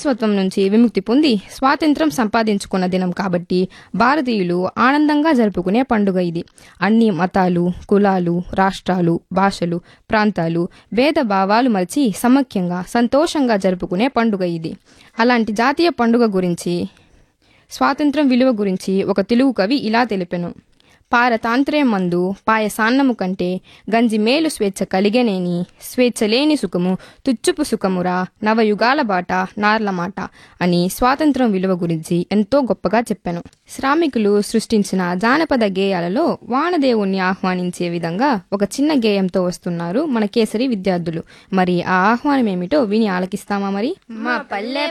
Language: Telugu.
బానిసత్వం నుంచి విముక్తి పొంది స్వాతంత్రం సంపాదించుకున్న దినం కాబట్టి భారతీయులు ఆనందంగా జరుపుకునే పండుగ ఇది అన్ని మతాలు కులాలు రాష్ట్రాలు భాషలు ప్రాంతాలు భేద భావాలు మరిచి సమైక్యంగా సంతోషంగా జరుపుకునే పండుగ ఇది అలాంటి జాతీయ పండుగ గురించి స్వాతంత్రం విలువ గురించి ఒక తెలుగు కవి ఇలా తెలిపెను పారతాంత్ర్యం మందు పాయసాన్నము కంటే గంజి మేలు స్వేచ్ఛ కలిగనేని స్వేచ్ఛ లేని సుఖము తుచ్చుపు సుఖమురా నవయుగాల బాట నార్ల మాట అని స్వాతంత్రం విలువ గురించి ఎంతో గొప్పగా చెప్పాను శ్రామికులు సృష్టించిన జానపద గేయాలలో వానదేవుణ్ణి ఆహ్వానించే విధంగా ఒక చిన్న గేయంతో వస్తున్నారు మన కేసరి విద్యార్థులు మరి ఆ ఆహ్వానం ఏమిటో విని ఆలకిస్తామా మరి మా పల్లె